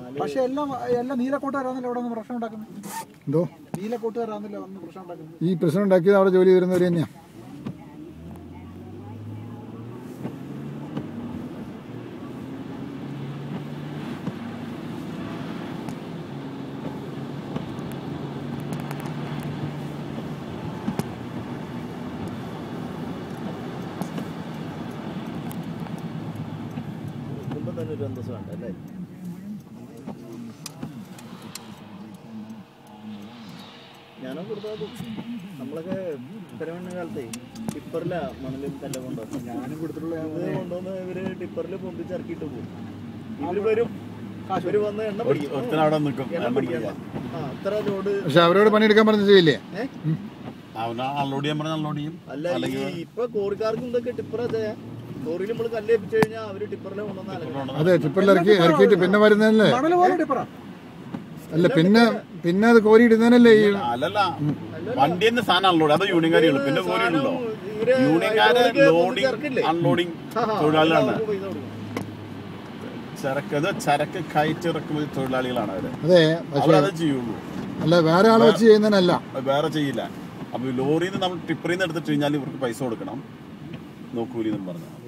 പക്ഷെ എല്ലാം എല്ലാം നീലക്കോട്ടുകാരാണല്ലോ അവിടെ നിന്ന് പ്രശ്നം ഉണ്ടാക്കുന്നത് എന്തോ നീലക്കോട്ടുകാരാണല്ലോ വന്ന് പ്രശ്നം ഉണ്ടാക്കുന്നത് ഈ പ്രശ്നം ഉണ്ടാക്കിയത് അവിടെ ജോലി വരുന്നവർ തന്നെയാണ് നോക്കുമ്പോ തന്നെ ഒരു അന്തസ് വേണ്ട അല്ലേ ഞാനും കൊടുത്താൽ നമ്മളൊക്കെ പെരുമണ്ണ കാലത്തെ ടിപ്പറില മണലും കല്ലും കൊണ്ടുവന്നു ഞാനും കൊടുത്തിട്ടുള്ള ഇത് കൊണ്ടുവന്ന് ഇവര് ടിപ്പറിൽ പൊന്തിച്ച് ഇറക്കിയിട്ട് പോകും ഇവര് വരും ഇവര് വന്ന് എണ്ണ പിടിക്കും ഒരുത്തൻ അവിടെ നിൽക്കും എണ്ണ പിടിക്കാൻ ആ അത്ര ലോഡ് പക്ഷെ അവരോട് പണിയെടുക്കാൻ പറഞ്ഞ ചെയ്യില്ലേ അവന് അൺലോഡ് ചെയ്യാൻ പറഞ്ഞാൽ അൺലോഡ് ചെയ്യും അല്ല ഈ ഇപ്പൊ കോറിക്കാർക്കും ഇതൊക്കെ ടിപ്പറാ ചെയ്യാ കോറിയിൽ നമ്മൾ കല്ലേപ്പിച്ചു കഴിഞ്ഞാൽ അവര് ടിപ്പറിലെ കൊണ്ടുവന്ന് അലക്കും അതെ ട്രിപ്പിൽ ഇറക്കി ഇറക്കിയിട്ട് പിന്നെ വരുന്നതല്ലേ മണൽ പോലെ ടിപ്പറ അല്ല പിന്നെ പിന്നെ അത് കോരിയിടുന്നതല്ലേ ഈ അല്ലല്ല വണ്ടി തന്നെ സാധനം അൺലോഡ് അത് യൂണിയൻകാരിയുള്ളൂ പിന്നെ കോരിയുണ്ടല്ലോ ഇവര് യൂണിയൻകാര് ഹൈഡ്രോളിക് ലോഡിങ് ചേർക്കില്ലേ? അൺലോഡിങ് ആ, ആ, തൊഴിലാളികളാണ് അവർക്ക് പൈസ കൊടുക്കും. ചരക്ക് അത് ചരക്ക് കയറ്റി ഇറക്കുന്ന തൊഴിലാളികളാണ് അവര് അതെ പക്ഷെ അവരത് ചെയ്യുള്ളൂ അല്ല വേറെ ആളെ വെച്ച് ചെയ്യുന്നതിനല്ല അത് വേറെ ചെയ്യില്ല അപ്പൊ ലോറിയിൽ നിന്ന് നമ്മൾ ടിപ്പറിൽ നിന്ന് എടുത്തിട്ട് കഴിഞ്ഞാൽ ഇവർക്ക് പൈസ കൊടുക്കണം നോക്കൂലി എന്ന് പറഞ്ഞു